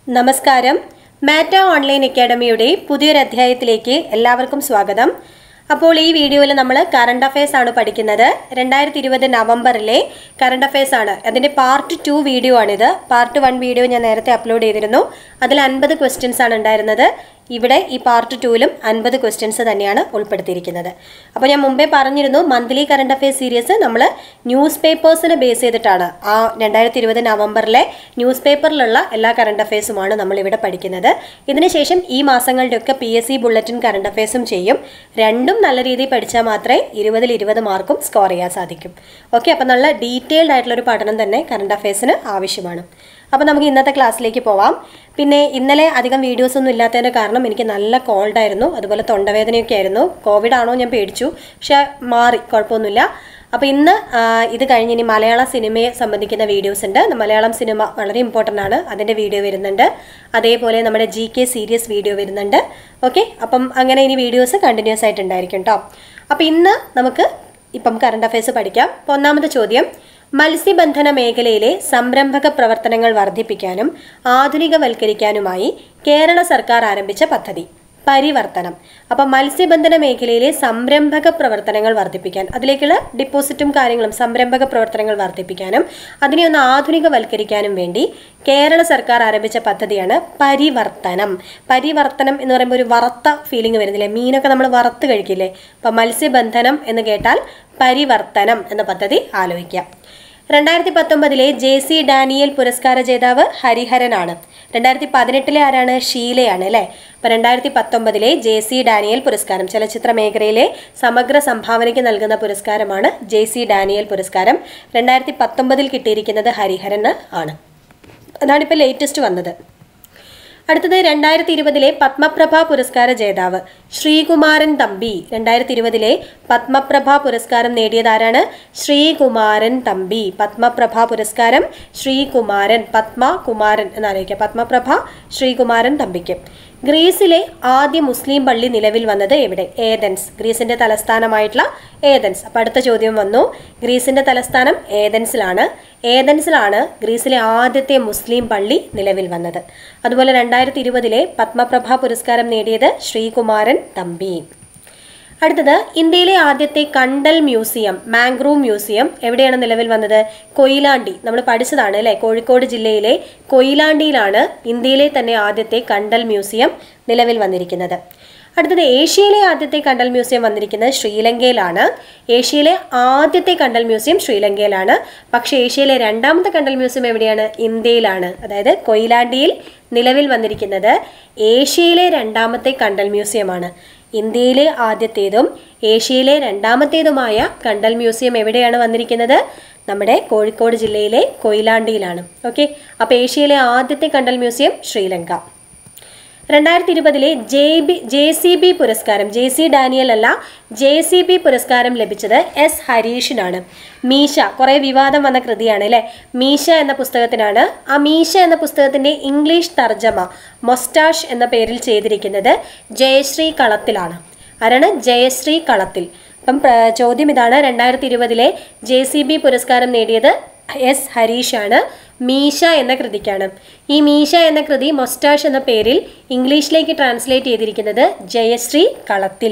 നമസ്കാരം മാറ്റ ഓൺലൈൻ അക്കാഡമിയുടെ പുതിയൊരു അധ്യായത്തിലേക്ക് എല്ലാവർക്കും സ്വാഗതം അപ്പോൾ ഈ വീഡിയോയിൽ നമ്മൾ കറണ്ട് അഫയേഴ്സ് ആണ് പഠിക്കുന്നത് രണ്ടായിരത്തി ഇരുപത് നവംബറിലെ കറണ്ട് അഫയേഴ്സ് ആണ് അതിൻ്റെ പാർട്ട് ടു വീഡിയോ ആണിത് പാർട്ട് വൺ വീഡിയോ ഞാൻ നേരത്തെ അപ്ലോഡ് ചെയ്തിരുന്നു അതിൽ അൻപത് ക്വസ്റ്റ്യൻസ് ആണ് ഉണ്ടായിരുന്നത് ഇവിടെ ഈ പാർട്ട് ടൂവിലും അൻപത് ക്വസ്റ്റ്യൻസ് തന്നെയാണ് ഉൾപ്പെടുത്തിയിരിക്കുന്നത് അപ്പോൾ ഞാൻ മുമ്പേ പറഞ്ഞിരുന്നു മന്ത്ലി കറണ്ട് അഫയേഴ്സ് സീരീസ് നമ്മൾ ന്യൂസ് പേപ്പേഴ്സിനെ ബേസ് ചെയ്തിട്ടാണ് ആ രണ്ടായിരത്തി ഇരുപത് നവംബറിലെ ന്യൂസ് പേപ്പറിലുള്ള എല്ലാ കറണ്ട് അഫയേഴ്സുമാണ് നമ്മളിവിടെ പഠിക്കുന്നത് ഇതിനുശേഷം ഈ മാസങ്ങളുടെയൊക്കെ P S C bulletin current അഫയേഴ്സും ചെയ്യും രണ്ടും നല്ല രീതിയിൽ പഠിച്ചാൽ മാത്രമേ ഇരുപതിൽ ഇരുപത് മാർക്കും സ്കോർ ചെയ്യാൻ സാധിക്കും ഓക്കെ അപ്പോൾ നല്ല ഡീറ്റെയിൽഡ് ആയിട്ടുള്ളൊരു പഠനം തന്നെ കറണ്ട് അഫയേഴ്സിന് ആവശ്യമാണ് അപ്പോൾ നമുക്ക് ഇന്നത്തെ ക്ലാസ്സിലേക്ക് പോവാം പിന്നെ ഇന്നലെ അധികം വീഡിയോസ് ഒന്നും ഇല്ലാത്തതിൻ്റെ കാരണം എനിക്ക് നല്ല കോൾഡായിരുന്നു അതുപോലെ തൊണ്ടവേദനയൊക്കെ ആയിരുന്നു കോവിഡ് ആണോ ഞാൻ പേടിച്ചു പക്ഷെ മാറി കുഴപ്പമൊന്നുമില്ല അപ്പോൾ ഇന്ന് ആ, ഇത് കഴിഞ്ഞ് ഇനി മലയാള സിനിമയെ സംബന്ധിക്കുന്ന വീഡിയോസ് ഉണ്ട് മലയാളം സിനിമ വളരെ ഇമ്പോർട്ടൻ്റ് ആണ് അതിൻ്റെ വീഡിയോ വരുന്നുണ്ട് അതേപോലെ നമ്മുടെ ജി കെ സീരിയസ് വീഡിയോ വരുന്നുണ്ട് ഓക്കെ അപ്പം അങ്ങനെ ഇനി വീഡിയോസ് കണ്ടിന്യൂസ് ആയിട്ടുണ്ടായിരിക്കും കേട്ടോ അപ്പോൾ ഇന്ന് നമുക്ക് ഇപ്പം കറണ്ട് അഫയേഴ്സ് പഠിക്കാം അപ്പോൾ ഒന്നാമത്തെ ചോദ്യം മത്സ്യബന്ധന മേഖലയിലെ സംരംഭക പ്രവർത്തനങ്ങൾ വർദ്ധിപ്പിക്കാനും ആധുനികവൽക്കരിക്കാനുമായി കേരള സർക്കാർ ആരംഭിച്ച പദ്ധതി പരിവർത്തനം അപ്പം മത്സ്യബന്ധന മേഖലയിലെ സംരംഭക പ്രവർത്തനങ്ങൾ വർദ്ധിപ്പിക്കാൻ അതിലേക്കുള്ള ഡിപ്പോസിറ്റും കാര്യങ്ങളും സംരംഭക പ്രവർത്തനങ്ങൾ വർദ്ധിപ്പിക്കാനും അതിനെ ഒന്ന് ആധുനികവൽക്കരിക്കാനും വേണ്ടി കേരള സർക്കാർ ആരംഭിച്ച പദ്ധതിയാണ് പരിവർത്തനം പരിവർത്തനം എന്ന് പറയുമ്പോൾ ഒരു വറുത്ത ഫീലിംഗ് വരുന്നില്ലേ മീനൊക്കെ നമ്മൾ വറുത്ത് കഴിക്കില്ലേ അപ്പം മത്സ്യബന്ധനം എന്ന് കേട്ടാൽ പരിവർത്തനം എന്ന പദ്ധതി ആലോചിക്കാം രണ്ടായിരത്തി പത്തൊമ്പതിലെ ജെ സി ഡാനിയൽ പുരസ്കാര ജേതാവ് ഹരിഹരനാണ് രണ്ടായിരത്തി പതിനെട്ടിലെ ആരാണ് ഷീലയാണ് അല്ലേ അപ്പം രണ്ടായിരത്തി പത്തൊമ്പതിലെ ജെ സി ഡാനിയൽ പുരസ്കാരം ചലച്ചിത്ര മേഖലയിലെ സമഗ്ര സംഭാവനയ്ക്ക് നൽകുന്ന പുരസ്കാരമാണ് ജെ സി ഡാനിയൽ പുരസ്കാരം രണ്ടായിരത്തി പത്തൊമ്പതിൽ കിട്ടിയിരിക്കുന്നത് ഹരിഹരന് ആണ് അതാണ് ഇപ്പോൾ ലേറ്റസ്റ്റ് വന്നത് അടുത്തത് രണ്ടായിരത്തി ഇരുപതിലെ പത്മപ്രഭ പുരസ്കാര ജേതാവ് ശ്രീകുമാരൻ തമ്പി രണ്ടായിരത്തി ഇരുപതിലെ പത്മപ്രഭ പുരസ്കാരം നേടിയതാരാണ് ശ്രീകുമാരൻ തമ്പി പത്മപ്രഭ പുരസ്കാരം ശ്രീകുമാരൻ പത്മ കുമാരൻ എന്നാലോചിക്കുക പത്മപ്രഭ ശ്രീകുമാരൻ തമ്പിക്ക് ഗ്രീസിലെ ആദ്യ മുസ്ലിം പള്ളി നിലവിൽ വന്നത് എവിടെ ഏതൻസ് ഗ്രീസിന്റെ തലസ്ഥാനമായിട്ടുള്ള ഏതൻസ് അപ്പം അടുത്ത ചോദ്യം വന്നു ഗ്രീസിന്റെ തലസ്ഥാനം ഏതൻസിലാണ് ഏതൻസിലാണ് ഗ്രീസിലെ ആദ്യത്തെ മുസ്ലിം പള്ളി നിലവിൽ വന്നത് അതുപോലെ രണ്ടായിരത്തി ഇരുപതിലെ പത്മപ്രഭ പുരസ്കാരം നേടിയത് ശ്രീകുമാരൻ തമ്പി അടുത്തത് ഇന്ത്യയിലെ ആദ്യത്തെ കണ്ടൽ മ്യൂസിയം മാംഗ്രൂവ് മ്യൂസിയം എവിടെയാണ് നിലവിൽ വന്നത് കൊയിലാണ്ടി നമ്മൾ പഠിച്ചതാണ് അല്ലേ കോഴിക്കോട് ജില്ലയിലെ കൊയിലാണ്ടിയിലാണ് ഇന്ത്യയിലെ തന്നെ ആദ്യത്തെ കണ്ടൽ മ്യൂസിയം നിലവിൽ വന്നിരിക്കുന്നത് അടുത്തത് ഏഷ്യയിലെ ആദ്യത്തെ കണ്ടൽ മ്യൂസിയം വന്നിരിക്കുന്നത് ശ്രീലങ്കയിലാണ് ഏഷ്യയിലെ ആദ്യത്തെ കണ്ടൽ മ്യൂസിയം ശ്രീലങ്കയിലാണ് പക്ഷേ ഏഷ്യയിലെ രണ്ടാമത്തെ കണ്ടൽ മ്യൂസിയം എവിടെയാണ് ഇന്ത്യയിലാണ് അതായത് കൊയിലാണ്ടിയിൽ നിലവിൽ വന്നിരിക്കുന്നത് ഏഷ്യയിലെ രണ്ടാമത്തെ കണ്ടൽ മ്യൂസിയമാണ് ഇന്ത്യയിലെ ആദ്യത്തേതും ഏഷ്യയിലെ രണ്ടാമത്തേതുമായ കണ്ടൽ മ്യൂസിയം എവിടെയാണ് വന്നിരിക്കുന്നത് നമ്മുടെ കോഴിക്കോട് ജില്ലയിലെ കൊയിലാണ്ടിയിലാണ് ഓക്കെ അപ്പോൾ ഏഷ്യയിലെ ആദ്യത്തെ കണ്ടൽ മ്യൂസിയം ശ്രീലങ്ക രണ്ടായിരത്തി ഇരുപതിലെ J B J C B പുരസ്കാരം ജെ സി ഡാനിയൽ അല്ല ജെ സി ബി പുരസ്കാരം ലഭിച്ചത് എസ് ഹരീഷിനാണ് മീശ കുറേ വിവാദം വന്ന കൃതിയാണ് അല്ലേ മീശ എന്ന പുസ്തകത്തിനാണ് ആ മീശ എന്ന പുസ്തകത്തിന്റെ ഇംഗ്ലീഷ് തർജ്ജമ മൊസ്റ്റാഷ് എന്ന പേരിൽ ചെയ്തിരിക്കുന്നത് ജയശ്രീ കളത്തിലാണ് ആരാണ് ജയശ്രീ കളത്തിൽ അപ്പം പ്ര- ചോദ്യം ഇതാണ് രണ്ടായിരത്തി ഇരുപതിലെ ജെ സി ബി പുരസ്കാരം നേടിയത് എസ് ഹരീഷാണ് മീശ എന്ന കൃതിക്കാണ് ഈ മീശ എന്ന കൃതി മൊസ്റ്റാഷ് എന്ന പേരിൽ ഇംഗ്ലീഷിലേക്ക് ട്രാൻസ്ലേറ്റ് ചെയ്തിരിക്കുന്നത് ജയശ്രീ കളത്തിൽ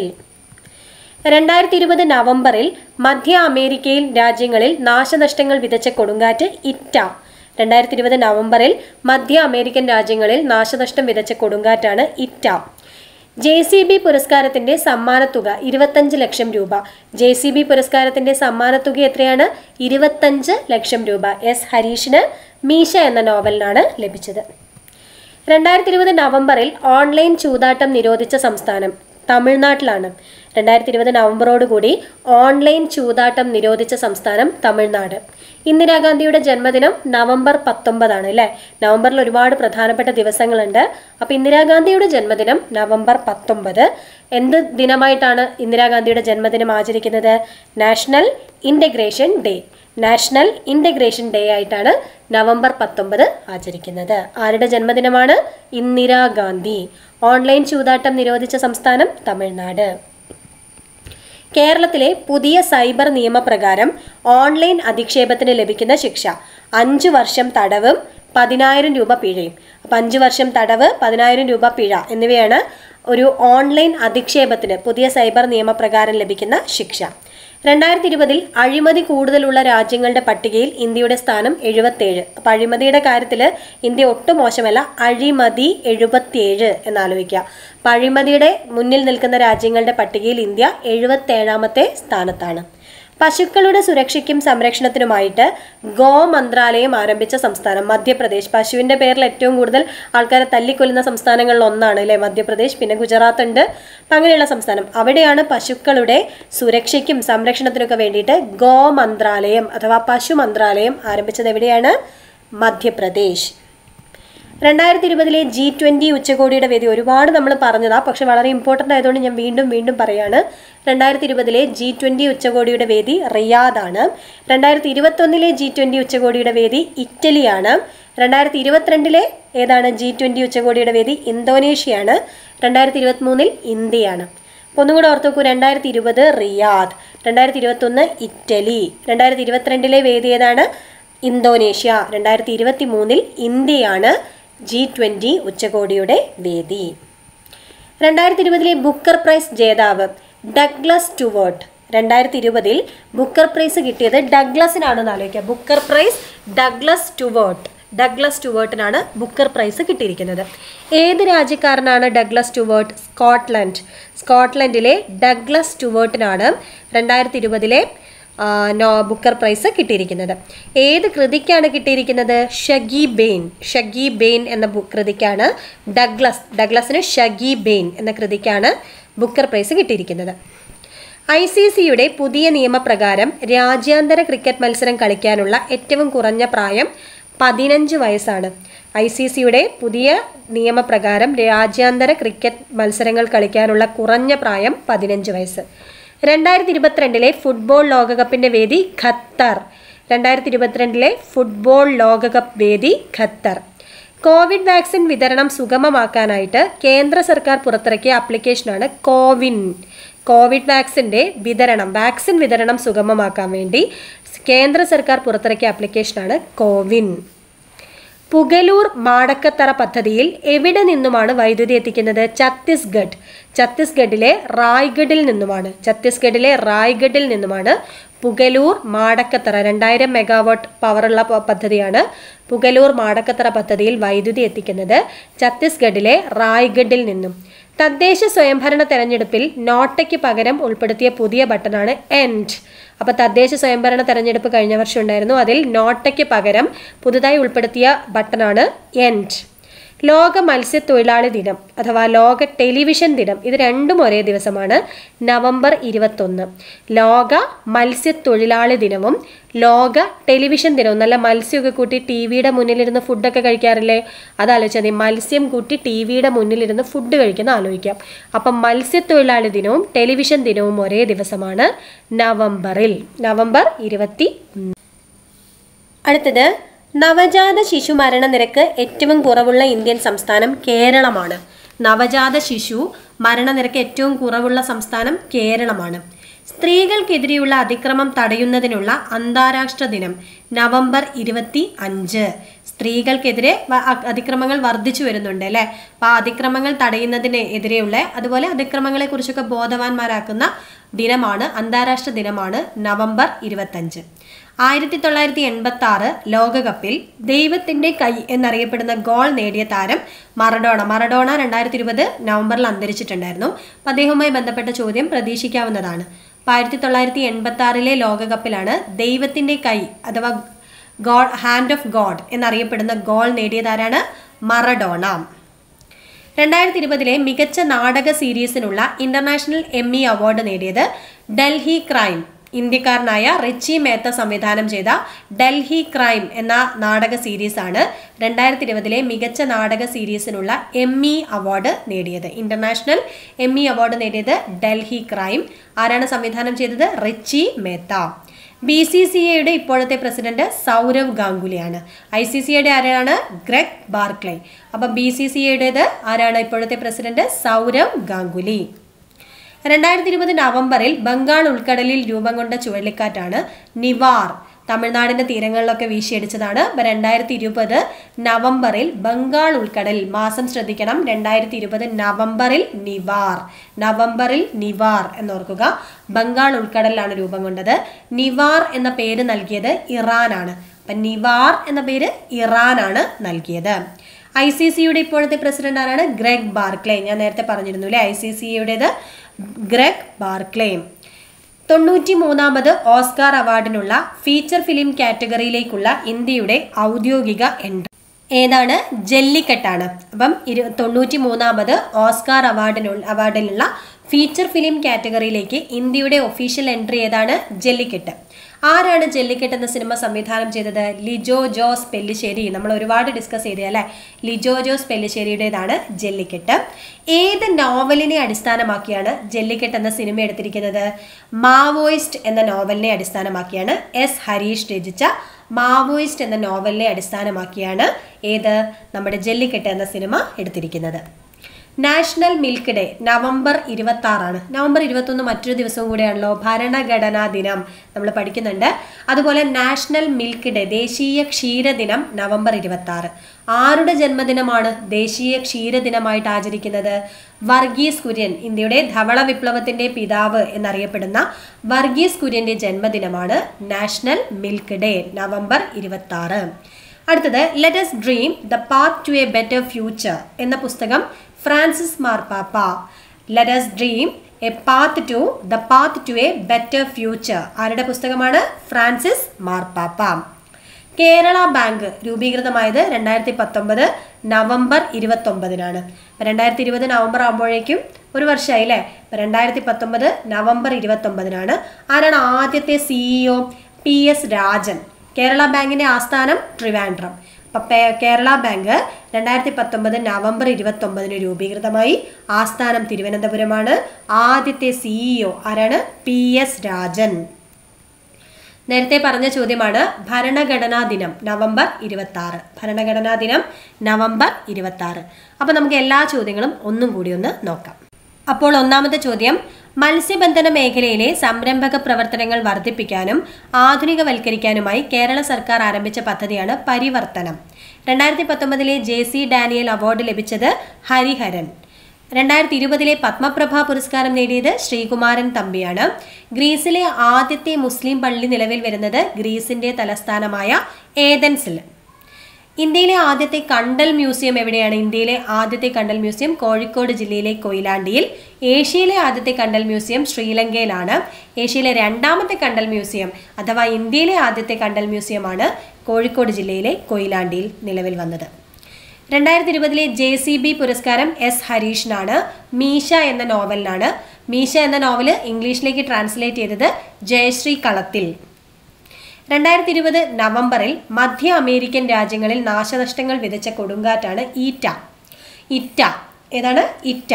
രണ്ടായിരത്തി ഇരുപത് നവംബറിൽ മധ്യ അമേരിക്കയിൽ രാജ്യങ്ങളിൽ നാശനഷ്ടങ്ങൾ വിതച്ച കൊടുങ്കാറ്റ് ഇറ്റ രണ്ടായിരത്തി ഇരുപത് നവംബറിൽ മധ്യ അമേരിക്കൻ രാജ്യങ്ങളിൽ നാശനഷ്ടം വിതച്ച കൊടുങ്കാറ്റാണ് ഇറ്റ ജെ സി ബി പുരസ്കാരത്തിന്റെ സമ്മാനത്തുക ഇരുപത്തഞ്ച് ലക്ഷം രൂപ ജെ സി ബി പുരസ്കാരത്തിന്റെ സമ്മാനത്തുക എത്രയാണ് ഇരുപത്തഞ്ച് ലക്ഷം രൂപ എസ് ഹരീഷിന് മീശ എന്ന നോവലിനാണ് ലഭിച്ചത് രണ്ടായിരത്തി ഇരുപത് നവംബറിൽ ഓൺലൈൻ ചൂതാട്ടം നിരോധിച്ച സംസ്ഥാനം തമിഴ്നാട്ടിലാണ് രണ്ടായിരത്തി ഇരുപത് നവംബറോടുകൂടി ഓൺലൈൻ ചൂതാട്ടം നിരോധിച്ച സംസ്ഥാനം തമിഴ്നാട് ഇന്ദിരാഗാന്ധിയുടെ ജന്മദിനം നവംബർ പത്തൊമ്പതാണ് അല്ലേ നവംബറിൽ ഒരുപാട് പ്രധാനപ്പെട്ട ദിവസങ്ങളുണ്ട് അപ്പോൾ ഇന്ദിരാഗാന്ധിയുടെ ജന്മദിനം നവംബർ പത്തൊമ്പത് എന്ത് ദിനമായിട്ടാണ് ഇന്ദിരാഗാന്ധിയുടെ ജന്മദിനം ആചരിക്കുന്നത് national integration day national integration day ആയിട്ടാണ് നവംബർ പത്തൊമ്പത് ആചരിക്കുന്നത് ആരുടെ ജന്മദിനമാണ് ഇന്ദിരാഗാന്ധി ഓൺലൈൻ ചൂതാട്ടം നിരോധിച്ച സംസ്ഥാനം തമിഴ്നാട് കേരളത്തിലെ പുതിയ സൈബർ നിയമപ്രകാരം ഓൺലൈൻ അധിക്ഷേപത്തിന് ലഭിക്കുന്ന ശിക്ഷ അഞ്ചു വർഷം തടവും പതിനായിരം രൂപ പിഴയും അപ്പം അഞ്ച് വർഷം തടവ് പതിനായിരം രൂപ പിഴ എന്നിവയാണ് ഒരു ഓൺലൈൻ അധിക്ഷേപത്തിന് പുതിയ സൈബർ നിയമപ്രകാരം ലഭിക്കുന്ന ശിക്ഷ രണ്ടായിരത്തി ഇരുപതിൽ അഴിമതി കൂടുതലുള്ള രാജ്യങ്ങളുടെ പട്ടികയിൽ ഇന്ത്യയുടെ സ്ഥാനം എഴുപത്തേഴ് അപ്പം അഴിമതിയുടെ കാര്യത്തിൽ ഇന്ത്യ ഒട്ടും മോശമല്ല അഴിമതി എഴുപത്തിയേഴ് എന്നാലോചിക്കുക അപ്പം അഴിമതിയുടെ മുന്നിൽ നിൽക്കുന്ന രാജ്യങ്ങളുടെ പട്ടികയിൽ ഇന്ത്യ എഴുപത്തേഴാമത്തെ സ്ഥാനത്താണ് പശുക്കളുടെ സുരക്ഷയ്ക്കും സംരക്ഷണത്തിനുമായിട്ട് ഗോ മന്ത്രാലയം ആരംഭിച്ച സംസ്ഥാനം മധ്യപ്രദേശ് പശുവിന്റെ പേരിൽ ഏറ്റവും കൂടുതൽ ആൾക്കാരെ തല്ലിക്കൊല്ലുന്ന സംസ്ഥാനങ്ങളിൽ ഒന്നാണ് അല്ലേ മധ്യപ്രദേശ് പിന്നെ ഗുജറാത്ത് ഉണ്ട് അപ്പം അങ്ങനെയുള്ള സംസ്ഥാനം അവിടെയാണ് പശുക്കളുടെ സുരക്ഷയ്ക്കും സംരക്ഷണത്തിനൊക്കെ വേണ്ടിയിട്ട് ഗോ മന്ത്രാലയം അഥവാ പശു മന്ത്രാലയം ആരംഭിച്ചത് എവിടെയാണ് മധ്യപ്രദേശ് രണ്ടായിരത്തി ഇരുപതിലെ ജി ട്വൻ്റി ഉച്ചകോടിയുടെ വേദി ഒരുപാട് നമ്മൾ പറഞ്ഞതാ പക്ഷെ വളരെ ഇമ്പോർട്ടൻ്റ് ആയതുകൊണ്ട് ഞാൻ വീണ്ടും വീണ്ടും പറയാണ് രണ്ടായിരത്തി ഇരുപതിലെ ജി ട്വൻ്റി ഉച്ചകോടിയുടെ വേദി റിയാദാണ് രണ്ടായിരത്തി ഇരുപത്തൊന്നിലെ ജി ട്വൻ്റി ഉച്ചകോടിയുടെ വേദി ഇറ്റലിയാണ് രണ്ടായിരത്തി ഇരുപത്തിരണ്ടിലെ ഏതാണ് ജി ട്വൻ്റി ഉച്ചകോടിയുടെ വേദി ഇന്തോനേഷ്യയാണ് രണ്ടായിരത്തി ഇരുപത്തിമൂന്നിൽ ഇന്ത്യയാണ് അപ്പോൾ ഒന്നും കൂടെ ഓർത്ത് നോക്കൂ രണ്ടായിരത്തി ഇരുപത് റിയാദ് രണ്ടായിരത്തി ഇരുപത്തൊന്ന് ഇറ്റലി രണ്ടായിരത്തി ഇരുപത്തിരണ്ടിലെ വേദി ഏതാണ് ഇന്തോനേഷ്യ രണ്ടായിരത്തി ഇരുപത്തി മൂന്നിൽ ഇന്ത്യയാണ് ജി ട്വൻ്റി ഉച്ചകോടിയുടെ വേദി രണ്ടായിരത്തി ഇരുപതിലെ ബുക്കർ പ്രൈസ് ജേതാവ് ഡഗ്ലസ് ടുവേർട്ട് രണ്ടായിരത്തി ഇരുപതിൽ ബുക്കർ പ്രൈസ് കിട്ടിയത് ഡഗ്ലസിനാണെന്ന് ആലോചിക്കുക Booker prize Douglas Stuart Douglas ടുവേർട്ടിനാണ് ബുക്കർ പ്രൈസ് കിട്ടിയിരിക്കുന്നത് ഏത് രാജ്യക്കാരനാണ് ഡഗ്ലസ് ടുവേർട്ട് സ്കോട്ട്ലൻഡ് സ്കോട്ട്ലൻഡിലെ ഡഗ്ലസ് ടുവേർട്ടിനാണ് രണ്ടായിരത്തി ഇരുപതിലെ ആ, നോ ബുക്കർ പ്രൈസ് കിട്ടിയിരിക്കുന്നത് ഏത് കൃതിക്കാണ് കിട്ടിയിരിക്കുന്നത് ഷഗി ബെയിൻ ഷഗി ബെയിൻ എന്ന ബു കൃതിക്കാണ് ഡഗ്ലസ് ഡഗ്ലസിന് ഷഗി ബെയിൻ എന്ന കൃതിക്കാണ് ബുക്കർ പ്രൈസ് കിട്ടിയിരിക്കുന്നത് ഐ സി സിയുടെ പുതിയ നിയമപ്രകാരം രാജ്യാന്തര ക്രിക്കറ്റ് മത്സരം കളിക്കാനുള്ള ഏറ്റവും കുറഞ്ഞ പ്രായം പതിനഞ്ച് വയസ്സാണ് ഐ സി സിയുടെ പുതിയ നിയമപ്രകാരം രാജ്യാന്തര ക്രിക്കറ്റ് മത്സരങ്ങൾ കളിക്കാനുള്ള കുറഞ്ഞ പ്രായം പതിനഞ്ച് വയസ്സ് രണ്ടായിരത്തി ഇരുപത്തിരണ്ടിലെ ഫുട്ബോൾ ലോകകപ്പിന്റെ വേദി ഖത്തർ രണ്ടായിരത്തി ഇരുപത്തിരണ്ടിലെ ഫുട്ബോൾ ലോകകപ്പ് വേദി ഖത്തർ കോവിഡ് വാക്സിൻ വിതരണം സുഗമമാക്കാനായിട്ട് കേന്ദ്ര സർക്കാർ പുറത്തിറക്കിയ ആപ്ലിക്കേഷനാണ് കോവിൻ കോവിഡ് വാക്സിൻ്റെ വിതരണം വാക്സിൻ വിതരണം സുഗമമാക്കാൻ വേണ്ടി കേന്ദ്ര സർക്കാർ പുറത്തിറക്കിയ ആപ്ലിക്കേഷനാണ് കോവിൻ പുഗലൂർ മാടക്കത്തറ പദ്ധതിയിൽ എവിടെ നിന്നുമാണ് വൈദ്യുതി എത്തിക്കുന്നത് ഛത്തീസ്ഗഡ് ഛത്തീസ്ഗഡിലെ റായ്ഗഡിൽ നിന്നുമാണ് ഛത്തീസ്ഗഡിലെ റായ്ഗഡിൽ നിന്നുമാണ് പുഗലൂർ മാടക്കത്തറ രണ്ടായിരം മെഗാവാട്ട് പവറുള്ള പ- പദ്ധതിയാണ് പുഗലൂർ മാടക്കത്തറ പദ്ധതിയിൽ വൈദ്യുതി എത്തിക്കുന്നത് ഛത്തീസ്ഗഡിലെ റായ്ഗഡിൽ നിന്നും തദ്ദേശ സ്വയംഭരണ തെരഞ്ഞെടുപ്പിൽ നോട്ടയ്ക്ക് പകരം ഉൾപ്പെടുത്തിയ പുതിയ ബട്ടണാണ് എൻഡ് അപ്പോൾ തദ്ദേശ സ്വയംഭരണ തെരഞ്ഞെടുപ്പ് കഴിഞ്ഞ വർഷം ഉണ്ടായിരുന്നു അതിൽ നോട്ടയ്ക്ക് പകരം പുതുതായി ഉൾപ്പെടുത്തിയ ബട്ടണാണ് എൻഡ് ലോക മത്സ്യത്തൊഴിലാളി ദിനം അഥവാ ലോക ടെലിവിഷൻ ദിനം ഇത് രണ്ടും ഒരേ ദിവസമാണ് നവംബർ ഇരുപത്തൊന്ന് ലോക മത്സ്യത്തൊഴിലാളി ദിനവും ലോക ടെലിവിഷൻ ദിനവും നല്ല മത്സ്യമൊക്കെ കൂട്ടി ടി വിയുടെ മുന്നിലിരുന്ന് ഫുഡൊക്കെ കഴിക്കാറില്ലേ അതാലോചിച്ചാൽ മതി മത്സ്യം കൂട്ടി ടി വിയുടെ മുന്നിലിരുന്ന് ഫുഡ് കഴിക്കുന്ന ആലോചിക്കാം അപ്പം മത്സ്യത്തൊഴിലാളി ദിനവും ടെലിവിഷൻ ദിനവും ഒരേ ദിവസമാണ് നവംബറിൽ നവംബർ ഇരുപത്തി അടുത്തത് നവജാത ശിശു മരണനിരക്ക് ഏറ്റവും കുറവുള്ള ഇന്ത്യൻ സംസ്ഥാനം കേരളമാണ് നവജാത ശിശു മരണനിരക്ക് ഏറ്റവും കുറവുള്ള സംസ്ഥാനം കേരളമാണ് സ്ത്രീകൾക്കെതിരെയുള്ള അതിക്രമം തടയുന്നതിനുള്ള അന്താരാഷ്ട്ര ദിനം നവംബർ ഇരുപത്തി അഞ്ച് സ്ത്രീകൾക്കെതിരെ വ- അ- അതിക്രമങ്ങൾ വർദ്ധിച്ചു വരുന്നുണ്ട് അല്ലേ അപ്പോൾ ആ അതിക്രമങ്ങൾ തടയുന്നതിന് എതിരെയുള്ള അതുപോലെ അതിക്രമങ്ങളെ കുറിച്ചൊക്കെ ബോധവാന്മാരാക്കുന്ന ദിനമാണ് അന്താരാഷ്ട്ര ദിനമാണ് നവംബർ ഇരുപത്തഞ്ച് ആയിരത്തി തൊള്ളായിരത്തി എൺപത്തി ആറ് ലോകകപ്പിൽ ദൈവത്തിന്റെ കൈ എന്നറിയപ്പെടുന്ന ഗോൾ നേടിയ താരം മറഡോണ മറഡോണ രണ്ടായിരത്തി ഇരുപത് നവംബറിൽ അന്തരിച്ചിട്ടുണ്ടായിരുന്നു അപ്പം അദ്ദേഹവുമായി ബന്ധപ്പെട്ട ചോദ്യം പ്രതീക്ഷിക്കാവുന്നതാണ് അപ്പം ആയിരത്തി തൊള്ളായിരത്തി എൺപത്തി ആറിലെ ലോകകപ്പിലാണ് ദൈവത്തിന്റെ കൈ അഥവാ ഗോഡ് ഹാൻഡ് ഓഫ് ഗോഡ് എന്നറിയപ്പെടുന്ന ഗോൾ നേടിയതാരാണ് മറഡോണ രണ്ടായിരത്തി ഇരുപതിലെ മികച്ച നാടക സീരീസിനുള്ള ഇന്റർനാഷണൽ എമ്മി അവാർഡ് നേടിയത് ഡൽഹി ക്രൈം ഇന്ത്യക്കാരനായ റിച്ചി മേത്ത സംവിധാനം ചെയ്ത ഡൽഹി ക്രൈം എന്ന നാടക സീരീസാണ് രണ്ടായിരത്തി ഇരുപതിലെ മികച്ച നാടക സീരീസിനുള്ള എമ്മി അവാർഡ് നേടിയത് ഇന്റർനാഷണൽ എമ്മി അവാർഡ് നേടിയത് ഡൽഹി ക്രൈം ആരാണ് സംവിധാനം ചെയ്തത് Richie Mehta B C C എയുടെ ഇപ്പോഴത്തെ പ്രസിഡന്റ് സൗരവ് ഗാംഗുലിയാണ് ഐ സി സി യുടെ ആരാണ് ഗ്രെഗ് ബാർക്ലൈ അപ്പം ബി സി സി യുടേത് ആരാണ് ഇപ്പോഴത്തെ പ്രസിഡന്റ് സൗരവ് ഗാംഗുലി രണ്ടായിരത്തി ഇരുപത് നവംബറിൽ ബംഗാൾ ഉൾക്കടലിൽ രൂപം കൊണ്ട ചുഴലിക്കാറ്റാണ് നിവാർ തമിഴ്നാടിന്റെ തീരങ്ങളിലൊക്കെ വീശിയടിച്ചതാണ് അപ്പൊ രണ്ടായിരത്തി ഇരുപത് നവംബറിൽ ബംഗാൾ ഉൾക്കടലിൽ മാസം ശ്രദ്ധിക്കണം രണ്ടായിരത്തി ഇരുപത് നവംബറിൽ നിവാർ നവംബറിൽ നിവാർ എന്നോർക്കുക ബംഗാൾ ഉൾക്കടലിലാണ് രൂപം കൊണ്ടത് നിവാർ എന്ന പേര് നൽകിയത് ഇറാനാണ് അപ്പൊ നിവാർ എന്ന പേര് ഇറാനാണ് നൽകിയത് ഐ സി സിയുടെ ഇപ്പോഴത്തെ പ്രസിഡന്റ് ആരാണ് ഗ്രെഗ് ബാർക്ലേ ഞാൻ നേരത്തെ പറഞ്ഞിരുന്നു അല്ലേ ഐ സി സിയുടേത് ഗ്രെഗ് ബാർക്ലേ തൊണ്ണൂറ്റി മൂന്നാമത് ഓസ്കാർ അവാർഡിനുള്ള ഫീച്ചർ ഫിലിം കാറ്റഗറിയിലേക്കുള്ള ഇന്ത്യയുടെ ഔദ്യോഗിക എൻട്രി ഏതാണ് ജല്ലിക്കെട്ടാണ് അപ്പം ഇരു തൊണ്ണൂറ്റി മൂന്നാമത് ഓസ്കാർ അവാർഡിനുള്ള അവാർഡിനുള്ള ഫീച്ചർ ഫിലിം കാറ്റഗറിയിലേക്ക് ഇന്ത്യയുടെ ഒഫീഷ്യൽ എൻട്രി ഏതാണ് ജല്ലിക്കെട്ട് ആരാണ് ജല്ലിക്കെട്ട് എന്ന സിനിമ സംവിധാനം ചെയ്തത് ലിജോ ജോസ് പെല്ലിശ്ശേരി നമ്മൾ ഒരുപാട് ഡിസ്കസ് ചെയ്തേ അല്ലേ ലിജോ ജോസ് പെല്ലിശ്ശേരിയുടേതാണ് ജല്ലിക്കെട്ട് ഏത് നോവലിനെ അടിസ്ഥാനമാക്കിയാണ് ജല്ലിക്കെട്ട് എന്ന സിനിമ എടുത്തിരിക്കുന്നത് മാവോയിസ്റ്റ് എന്ന നോവലിനെ അടിസ്ഥാനമാക്കിയാണ് എസ് ഹരീഷ് രചിച്ച മാവോയിസ്റ്റ് എന്ന നോവലിനെ അടിസ്ഥാനമാക്കിയാണ് ഏത് നമ്മുടെ ജല്ലിക്കെട്ട് എന്ന സിനിമ എടുത്തിരിക്കുന്നത് നാഷണൽ മിൽക്ക് ഡേ നവംബർ ഇരുപത്തി ആറാണ് നവംബർ ഇരുപത്തൊന്ന് മറ്റൊരു ദിവസവും കൂടെയാണല്ലോ ഭരണഘടനാ ദിനം നമ്മൾ പഠിക്കുന്നുണ്ട് അതുപോലെ നാഷണൽ മിൽക്ക് ഡേ ദേശീയ ക്ഷീരദിനം നവംബർ ഇരുപത്തി ആറ് ആരുടെ ജന്മദിനമാണ് ദേശീയ ക്ഷീരദിനമായിട്ട് ആചരിക്കുന്നത് വർഗീസ് കുര്യൻ ഇന്ത്യയുടെ ധവള വിപ്ലവത്തിന്റെ പിതാവ് എന്നറിയപ്പെടുന്ന വർഗീസ് കുര്യന്റെ ജന്മദിനമാണ് നാഷണൽ മിൽക്ക് ഡേ നവംബർ ഇരുപത്തി ആറ് അടുത്തത് let's dream the path to a better future എന്ന പുസ്തകം ഫ്രാൻസിസ് മാർപ്പാപ്പ let's dream a path to the path to a better future ആരുടെ പുസ്തകമാണ് ഫ്രാൻസിസ് മാർപ്പാപ്പ കേരള ബാങ്ക് രൂപീകൃതമായത് രണ്ടായിരത്തി പത്തൊമ്പത് നവംബർ ഇരുപത്തൊമ്പതിനാണ് രണ്ടായിരത്തി ഇരുപത് നവംബർ ആകുമ്പോഴേക്കും ഒരു വർഷമായി അല്ലേ രണ്ടായിരത്തി പത്തൊമ്പത് നവംബർ ഇരുപത്തൊമ്പതിനാണ് ആരാണ് ആദ്യത്തെ CEO P S Rajan Kerala ബാങ്കിന്റെ ആസ്ഥാനം ട്രിവാൻഡ്രം അപ്പം കേരള ബാങ്ക് രണ്ടായിരത്തി പത്തൊമ്പത് നവംബർ ഇരുപത്തൊമ്പതിന് രൂപീകൃതമായി ആസ്ഥാനം തിരുവനന്തപുരമാണ് ആദ്യത്തെ സിഇഒ ആരാണ് പി എസ് രാജൻ നേരത്തെ പറഞ്ഞ ചോദ്യമാണ് ഭരണഘടനാ ദിനം നവംബർ ഇരുപത്തി ആറ് ഭരണഘടനാ ദിനം നവംബർ ഇരുപത്തി ആറ് അപ്പൊ നമുക്ക് എല്ലാ ചോദ്യങ്ങളും ഒന്നും കൂടി ഒന്ന് നോക്കാം അപ്പോൾ ഒന്നാമത്തെ ചോദ്യം മത്സ്യബന്ധന മേഖലയിലെ സംരംഭക പ്രവർത്തനങ്ങൾ വർദ്ധിപ്പിക്കാനും ആധുനികവൽക്കരിക്കാനുമായി കേരള സർക്കാർ ആരംഭിച്ച പദ്ധതിയാണ് പരിവർത്തനം രണ്ടായിരത്തി പത്തൊമ്പതിലെ ജെ സി ഡാനിയൽ അവാർഡ് ലഭിച്ചത് ഹരിഹരൻ രണ്ടായിരത്തി ഇരുപതിലെ പത്മപ്രഭ പുരസ്കാരം നേടിയത് ശ്രീകുമാരൻ തമ്പിയാണ് ഗ്രീസിലെ ആദ്യത്തെ മുസ്ലിം പള്ളി നിലവിൽ വരുന്നത് ഗ്രീസിന്റെ തലസ്ഥാനമായ ഏതൻസിൽ ഇന്ത്യയിലെ ആദ്യത്തെ കണ്ടൽ മ്യൂസിയം എവിടെയാണ് ഇന്ത്യയിലെ ആദ്യത്തെ കണ്ടൽ മ്യൂസിയം കോഴിക്കോട് ജില്ലയിലെ കൊയിലാണ്ടിയിൽ ഏഷ്യയിലെ ആദ്യത്തെ കണ്ടൽ മ്യൂസിയം ശ്രീലങ്കയിലാണ് ഏഷ്യയിലെ രണ്ടാമത്തെ കണ്ടൽ മ്യൂസിയം അഥവാ ഇന്ത്യയിലെ ആദ്യത്തെ കണ്ടൽ മ്യൂസിയമാണ് കോഴിക്കോട് ജില്ലയിലെ കൊയിലാണ്ടിയിൽ നിലവിൽ വന്നത് രണ്ടായിരത്തി ഇരുപതിലെ ജെ സി ബി പുരസ്കാരം എസ് ഹരീഷിനാണ് മീശ എന്ന നോവലിനാണ് മീശ എന്ന നോവല് ഇംഗ്ലീഷിലേക്ക് ട്രാൻസ്ലേറ്റ് ചെയ്തത് ജയശ്രീ കളത്തിൽ രണ്ടായിരത്തി ഇരുപത് നവംബറിൽ മധ്യ അമേരിക്കൻ രാജ്യങ്ങളിൽ നാശനഷ്ടങ്ങൾ വിതച്ച കൊടുങ്കാറ്റാണ് ഈറ്റ ഇറ്റ ഏതാണ് ഇറ്റ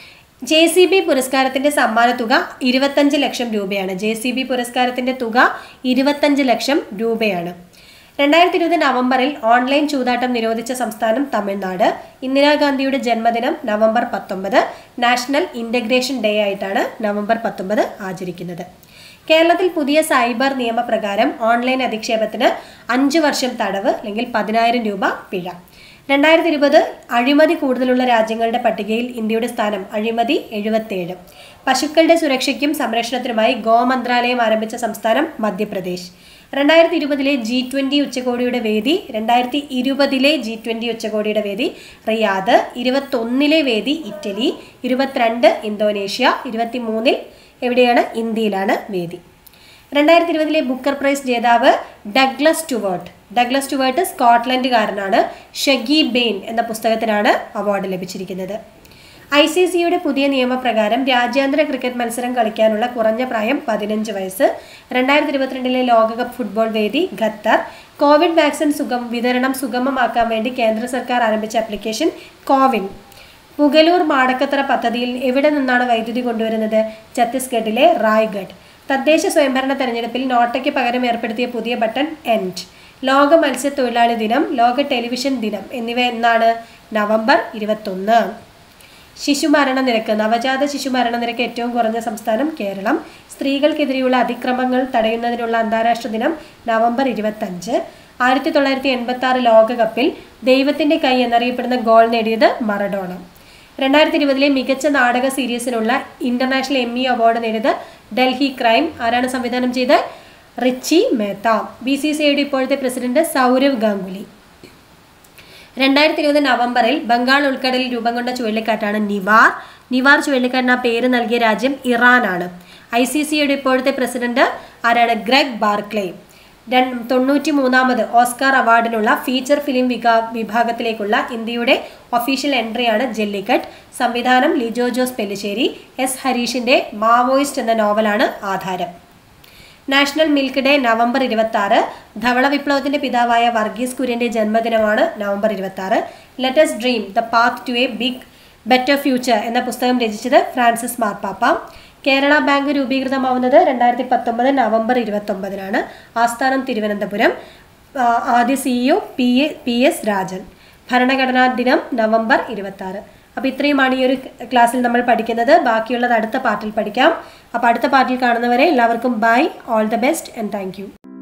ജെ സി ബി പുരസ്കാരത്തിന്റെ സമ്മാന തുക ഇരുപത്തഞ്ച് ലക്ഷം രൂപയാണ് ജെ സി ബി പുരസ്കാരത്തിന്റെ തുക ഇരുപത്തഞ്ച് ലക്ഷം രൂപയാണ് രണ്ടായിരത്തി ഇരുപത് നവംബറിൽ ഓൺലൈൻ ചൂതാട്ടം നിരോധിച്ച സംസ്ഥാനം തമിഴ്നാട് ഇന്ദിരാഗാന്ധിയുടെ ജന്മദിനം നവംബർ പത്തൊമ്പത് നാഷണൽ ഇന്റഗ്രേഷൻ ഡേ ആയിട്ടാണ് നവംബർ പത്തൊമ്പത് ആചരിക്കുന്നത് കേരളത്തിൽ പുതിയ സൈബർ നിയമപ്രകാരം ഓൺലൈൻ അധിക്ഷേപത്തിന് അഞ്ച് വർഷം തടവ് അല്ലെങ്കിൽ പതിനായിരം രൂപ പിഴ രണ്ടായിരത്തി ഇരുപത് അഴിമതി കൂടുതലുള്ള രാജ്യങ്ങളുടെ പട്ടികയിൽ ഇന്ത്യയുടെ സ്ഥാനം അഴിമതി എഴുപത്തേഴ് പശുക്കളുടെ സുരക്ഷയ്ക്കും സംരക്ഷണത്തിനുമായി ഗോമന്ത്രാലയം ആരംഭിച്ച സംസ്ഥാനം മധ്യപ്രദേശ് രണ്ടായിരത്തി ഇരുപതിലെ ജി ട്വൻ്റി ഉച്ചകോടിയുടെ വേദി രണ്ടായിരത്തി ഇരുപതിലെ ജി ട്വൻ്റി ഉച്ചകോടിയുടെ വേദി റിയാദ് ഇരുപത്തൊന്നിലെ വേദി ഇറ്റലി ഇരുപത്തിരണ്ട് ഇന്തോനേഷ്യ ഇരുപത്തി മൂന്നിൽ എവിടെയാണ് ഇന്ത്യയിലാണ് വേദി രണ്ടായിരത്തി ഇരുപതിലെ ബുക്കർ പ്രൈസ് ജേതാവ് ഡഗ്ലസ് സ്റ്റുവേർട്ട് ഡഗ്ലസ് സ്റ്റുവേർട്ട് സ്കോട്ട്ലൻഡുകാരനാണ് ഷഗി ബെയിൻ എന്ന പുസ്തകത്തിനാണ് അവാർഡ് ലഭിച്ചിരിക്കുന്നത് ഐ സി സിയുടെ പുതിയ നിയമപ്രകാരം രാജ്യാന്തര ക്രിക്കറ്റ് മത്സരം കളിക്കാനുള്ള കുറഞ്ഞ പ്രായം പതിനഞ്ച് വയസ്സ് രണ്ടായിരത്തി ഇരുപത്തിരണ്ടിലെ ലോകകപ്പ് ഫുട്ബോൾ വേദി ഖത്തർ കോവിഡ് വാക്സിൻ സുഗം വിതരണം സുഗമമാക്കാൻ വേണ്ടി കേന്ദ്ര സർക്കാർ ആരംഭിച്ച ആപ്ലിക്കേഷൻ കോവിൻ പുഗലൂർ മാടക്കത്തറ പദ്ധതിയിൽ എവിടെ നിന്നാണ് വൈദ്യുതി കൊണ്ടുവരുന്നത് ഛത്തീസ്ഗഡിലെ റായ്ഗഡ് തദ്ദേശ സ്വയംഭരണ തെരഞ്ഞെടുപ്പിൽ നോട്ടയ്ക്ക് പകരം ഏർപ്പെടുത്തിയ പുതിയ ബട്ടൺ എൻഡ് ലോക മത്സ്യത്തൊഴിലാളി ദിനം ലോക ടെലിവിഷൻ ദിനം എന്നിവ എന്നാണ് നവംബർ ഇരുപത്തൊന്ന് ശിശുമരണ നിരക്ക് നവജാത ശിശുമരണ നിരക്ക് ഏറ്റവും കുറഞ്ഞ സംസ്ഥാനം കേരളം സ്ത്രീകൾക്കെതിരെയുള്ള അതിക്രമങ്ങൾ തടയുന്നതിനുള്ള അന്താരാഷ്ട്ര ദിനം നവംബർ ഇരുപത്തഞ്ച് ആയിരത്തി തൊള്ളായിരത്തി എൺപത്തി ആറ് ലോകകപ്പിൽ ദൈവത്തിന്റെ കൈ എന്നറിയപ്പെടുന്ന ഗോൾ നേടിയത് മറഡോണ രണ്ടായിരത്തി ഇരുപതിലെ മികച്ച നാടക സീരീസിനുള്ള ഇന്റർനാഷണൽ എമ്മി അവാർഡ് നേടിയത് ഡൽഹി ക്രൈം ആരാണ് സംവിധാനം ചെയ്ത് Richie Mehta B C C ഐയുടെ ഇപ്പോഴത്തെ പ്രസിഡന്റ് സൗരവ് ഗാംഗുലി രണ്ടായിരത്തി ഇരുപത് നവംബറിൽ ബംഗാൾ ഉൾക്കടലിൽ രൂപം കൊണ്ട ചുഴലിക്കാറ്റാണ് നിവാർ നിവാർ ചുഴലിക്കാറ്റിന് ആ പേര് നൽകിയ രാജ്യം ഇറാനാണ് ഐ സി സിയുടെ ഇപ്പോഴത്തെ പ്രസിഡന്റ് ആരാണ് ഗ്രെഗ് ബാർക്ലേ രണ്ട് തൊണ്ണൂറ്റി മൂന്നാമത് ഓസ്കാർ അവാർഡിനുള്ള ഫീച്ചർ ഫിലിം വിഭാ വിഭാഗത്തിലേക്കുള്ള ഇന്ത്യയുടെ ഒഫീഷ്യൽ എൻട്രിയാണ് ജെല്ലിക്കട്ട് സംവിധാനം ലിജോ ജോസ് പെല്ലിശ്ശേരി എസ് ഹരീഷിന്റെ മാവോയിസ്റ്റ് എന്ന നോവലാണ് ആധാരം നാഷണൽ മിൽക്ക് ഡേ നവംബർ ഇരുപത്തി ആറ് ധവള വിപ്ലവത്തിന്റെ പിതാവായ വർഗീസ് കുര്യന്റെ ജന്മദിനമാണ് നവംബർ ഇരുപത്തി ആറ് let's dream the path to a big better future എന്ന പുസ്തകം രചിച്ചത് ഫ്രാൻസിസ് മാർപ്പാപ്പ കേരള ബാങ്ക് രൂപീകൃതമാവുന്നത് രണ്ടായിരത്തി പത്തൊമ്പത് നവംബർ ഇരുപത്തൊമ്പതിനാണ് ആസ്ഥാനം തിരുവനന്തപുരം ആ, ആദ്യ CEO P A P S Rajan ഭരണഘടനാ ദിനം നവംബർ ഇരുപത്തി ആറ് അപ്പോൾ ഇത്രയുമാണ് ഈ ഒരു ക്ലാസ്സിൽ നമ്മൾ പഠിക്കുന്നത് ബാക്കിയുള്ളത് അടുത്ത പാർട്ടിൽ പഠിക്കാം അപ്പോൾ അടുത്ത പാർട്ടിൽ കാണുന്നവരെ എല്ലാവർക്കും bye all the best and thank U